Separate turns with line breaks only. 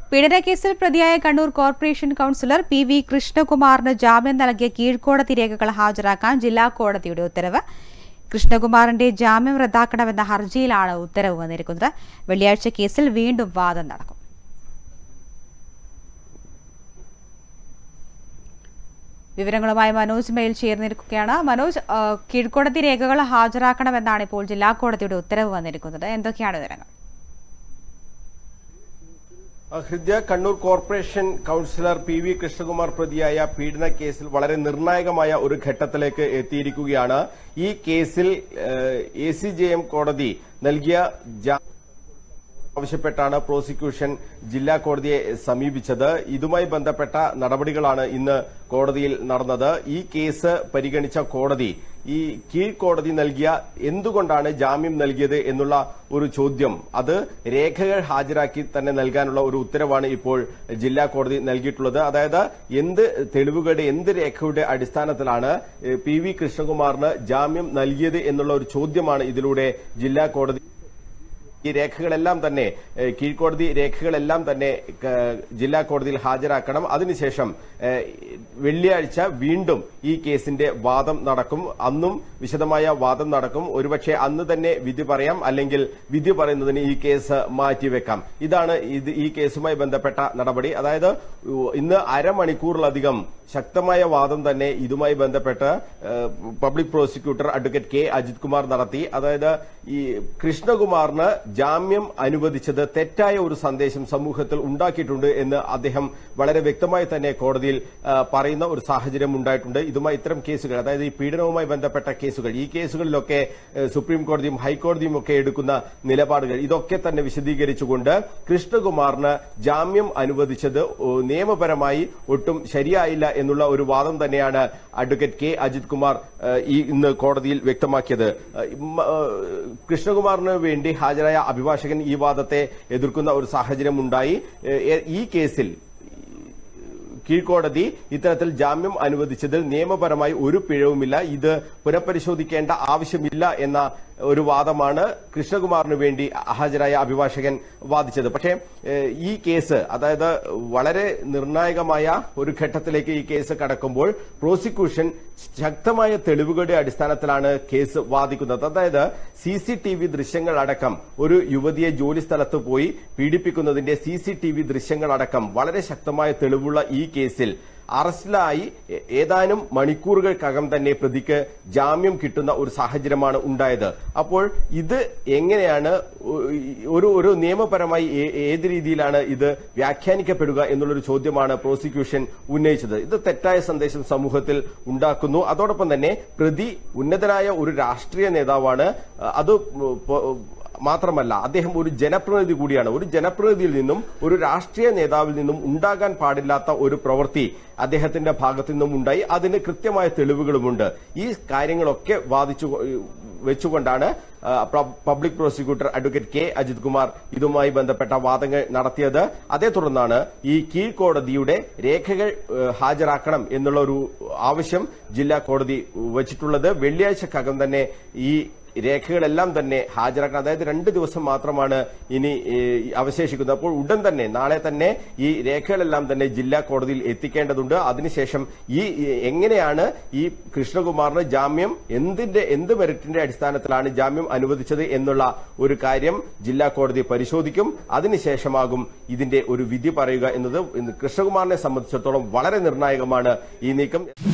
പീഡനക്കേസിൽ പ്രതിയായ Kannur corporation councillor P V കൃഷ്ണകുമാറിന് ജാമ്യം നൽകിയ കീഴ്ക്കോടതി രേഖകൾ ഹാജരാക്കാൻ ജില്ലാ കോടതിയുടെ ഉത്തരവ് കൃഷ്ണകുമാറിന്റെ ജാമ്യം റദ്ദാക്കണമെന്ന ഹർജിയിലാണ് ഉത്തരവ് വന്നിരിക്കുന്നത് വെള്ളിയാഴ്ച കേസിൽ വീണ്ടും വാദം നടക്കും വിവരങ്ങളുമായി മനോജ് മെയിൽ ചേർന്നിരിക്കുകയാണ് മനോജ് ആ, കീഴ്ക്കോടതി രേഖകൾ ഹാജരാക്കണമെന്നാണ് ഇപ്പോൾ ജില്ലാ കോടതിയുടെ ഉത്തരവ് വന്നിരിക്കുന്നത് എന്തൊക്കെയാണ് വിവരങ്ങൾ
ഹൃദയ Kannur corporation councillor P V Krishnakumar പ്രതിയായ പീഡന കേസിൽ വളരെ നിർണായകമായ ഒരു ഘട്ടത്തിലേക്ക് എത്തിയിരിക്കുകയാണ് ഈ കേസിൽ എ സി ജെ എം കോടതി നൽകിയ ജാ- ആവശ്യപ്പെട്ടാണ് പ്രോസിക്യൂഷൻ ജില്ലാ കോടതിയെ സമീപിച്ചത് ഇതുമായി ബന്ധപ്പെട്ട നടപടികളാണ് ഇന്ന് കോടതിയിൽ നടന്നത് ഈ കേസ് പരിഗണിച്ച കോടതി ഈ കീഴ്ക്കോടതി നൽകിയ എന്തുകൊണ്ടാണ് ജാമ്യം നൽകിയത് എന്നുള്ള ഒരു ചോദ്യം അത് രേഖകൾ ഹാജരാക്കി തന്നെ നൽകാനുള്ള ഒരു ഉത്തരവാണ് ഇപ്പോൾ ജില്ലാ കോടതി നൽകിയിട്ടുള്ളത് അതായത് എന്ത് തെളിവുകളുടെ എന്ത് രേഖയുടെ അടിസ്ഥാനത്തിലാണ് ഏഹ്, പി വി കൃഷ്ണകുമാറിന് ജാമ്യം നൽകിയത് എന്നുള്ള ഒരു ചോദ്യമാണ് ഇതിലൂടെ ജില്ലാ കോടതി ഈ രേഖകളെല്ലാം തന്നെ ഏഹ്, കീഴ്ക്കോടതി രേഖകളെല്ലാം തന്നെ ക- ജില്ലാ കോടതിയിൽ ഹാജരാക്കണം അതിനുശേഷം ഏഹ്, വെള്ളിയാഴ്ച വീണ്ടും ഈ കേസിന്റെ വാദം നടക്കും അന്നും വിശദമായ വാദം നടക്കും ഒരുപക്ഷെ അന്ന് തന്നെ വിധി പറയാം അല്ലെങ്കിൽ വിധി പറയുന്നതിന് ഈ കേസ് മാറ്റിവെക്കാം ഇതാണ് ഇത് ഈ കേസുമായി ബന്ധപ്പെട്ട നടപടി അതായത് ഉ- ഇന്ന് അരമണിക്കൂറിലധികം ശക്തമായ വാദം തന്നെ ഇതുമായി ബന്ധപ്പെട്ട് ഏഹ്, public prosecutor advocate K Ajith Kumar നടത്തി അതായത് ഈ കൃഷ്ണകുമാറിന് ജാമ്യം അനുവദിച്ചത് തെറ്റായ ഒരു സന്ദേശം സമൂഹത്തിൽ ഉണ്ടാക്കിയിട്ടുണ്ട് എന്ന് അദ്ദേഹം വളരെ വ്യക്തമായി തന്നെ കോടതിയിൽ ആ, പറയുന്ന ഒരു സാഹചര്യം ഉണ്ടായിട്ടുണ്ട് ഇതുമായി ഇത്തരം കേസുകൾ അതായത് ഈ പീഡനവുമായി ബന്ധപ്പെട്ട കേസുകൾ ഈ കേസുകളിലൊക്കെ ഏഹ്, സുപ്രീം കോടതിയും ഹൈക്കോടതിയും ഒക്കെ എടുക്കുന്ന നിലപാടുകൾ ഇതൊക്കെ തന്നെ വിശദീകരിച്ചുകൊണ്ട് കൃഷ്ണകുമാറിന് ജാമ്യം അനുവദിച്ചത് ഓ, നിയമപരമായി ഒട്ടും ശരിയായില്ല എന്നുള്ള ഒരു വാദം തന്നെയാണ് അഡ്വക്കേറ്റ് കെ അജിത് കുമാർ ഏഹ്, ഈ ഇന്ന് കോടതിയിൽ വ്യക്തമാക്കിയത് ഏഹ്, മ- ഏഹ്, കൃഷ്ണകുമാറിന് വേണ്ടി ഹാജരായ അഭിഭാഷകൻ ഈ വാദത്തെ എതിർക്കുന്ന ഒരു സാഹചര്യം ഉണ്ടായി ഏഹ്, ഈ കേസിൽ കീഴ്ക്കോടതി ഇത്തരത്തിൽ ജാമ്യം അനുവദിച്ചതിൽ നിയമപരമായി ഒരു പിഴവുമില്ല ഇത് പുനഃപരിശോധിക്കേണ്ട ആവശ്യമില്ല എന്ന ഒരു വാദമാണ് കൃഷ്ണകുമാറിന് വേണ്ടി ഹാജരായ അഭിഭാഷകൻ വാദിച്ചത് പക്ഷേ ഏഹ്, ഈ കേസ് അതായത് വളരെ നിർണായകമായ ഒരു ഘട്ടത്തിലേക്ക് ഈ കേസ് കടക്കുമ്പോൾ പ്രോസിക്യൂഷൻ ശക്തമായ തെളിവുകളുടെ അടിസ്ഥാനത്തിലാണ് കേസ് വാദിക്കുന്നത് അതായത് സി സി ടി വി ദൃശ്യങ്ങളടക്കം ഒരു യുവതിയെ ജോലി സ്ഥലത്ത് പോയി പീഡിപ്പിക്കുന്നതിന്റെ സി സി ടി വി ദൃശ്യങ്ങളടക്കം വളരെ ശക്തമായ തെളിവുള്ള ഈ കേസിൽ അറസ്റ്റിലായി ഏ- ഏതാനും മണിക്കൂറുകൾക്കകം തന്നെ പ്രതിക്ക് ജാമ്യം കിട്ടുന്ന ഒരു സാഹചര്യമാണ് ഉണ്ടായത് അപ്പോൾ ഇത് എങ്ങനെയാണ് ഒ- ഒരു ഒരു നിയമപരമായി ഏ- ഏത് രീതിയിലാണ് ഇത് വ്യാഖ്യാനിക്കപ്പെടുക എന്നുള്ളൊരു ചോദ്യമാണ് പ്രോസിക്യൂഷൻ ഉന്നയിച്ചത് ഇത് തെറ്റായ സന്ദേശം സമൂഹത്തിൽ ഉണ്ടാക്കുന്നു അതോടൊപ്പം തന്നെ പ്രതി ഉന്നതനായ ഒരു രാഷ്ട്രീയ നേതാവാണ് അത് പൊ- മാത്രമല്ല അദ്ദേഹം ഒരു ജനപ്രതിനിധി കൂടിയാണ് ഒരു ജനപ്രതിനിധിയിൽ നിന്നും ഒരു രാഷ്ട്രീയ നേതാവിൽ നിന്നും ഉണ്ടാകാൻ പാടില്ലാത്ത ഒരു പ്രവൃത്തി അദ്ദേഹത്തിന്റെ ഭാഗത്തു നിന്നും ഉണ്ടായി അതിന് കൃത്യമായ തെളിവുകളുമുണ്ട് ഈ കാര്യങ്ങളൊക്കെ വാദിച്ചു വെച്ചുകൊണ്ടാണ് ആ, പ- public prosecutor advocate K Ajith Kumar ഇതുമായി ബന്ധപ്പെട്ട വാദങ്ങൾ നടത്തിയത് അതേ തുടർന്നാണ് ഈ കീഴ്ക്കോടതിയുടെ രേഖകൾ ഏഹ്, ഹാജരാക്കണം എന്നുള്ള ഒരു ആവശ്യം ജില്ലാ കോടതി വച്ചിട്ടുള്ളത് വെള്ളിയാഴ്ചക്കകം തന്നെ ഈ രേഖകളെല്ലാം തന്നെ ഹാജരാക്കണം അതായത് രണ്ട് ദിവസം മാത്രമാണ് ഇനി ഏഹ്, അവശേഷിക്കുന്നത് അപ്പോൾ ഉടൻ തന്നെ നാളെ തന്നെ ഈ രേഖകളെല്ലാം തന്നെ ജില്ലാ കോടതിയിൽ എത്തിക്കേണ്ടതുണ്ട് അതിനുശേഷം ഈ ഏഹ്, എങ്ങനെയാണ് ഈ കൃഷ്ണകുമാറിന് ജാമ്യം എന്തിന്റെ എന്ത് മെറിറ്റിന്റെ അടിസ്ഥാനത്തിലാണ് ജാമ്യം അനുവദിച്ചത് എന്നുള്ള ഒരു കാര്യം ജില്ലാ കോടതി പരിശോധിക്കും അതിനുശേഷമാകും ഇതിന്റെ ഒരു വിധി പറയുക എന്നത് ഇന്ന് കൃഷ്ണകുമാറിനെ സംബന്ധിച്ചിടത്തോളം വളരെ നിർണായകമാണ് ഈ നീക്കം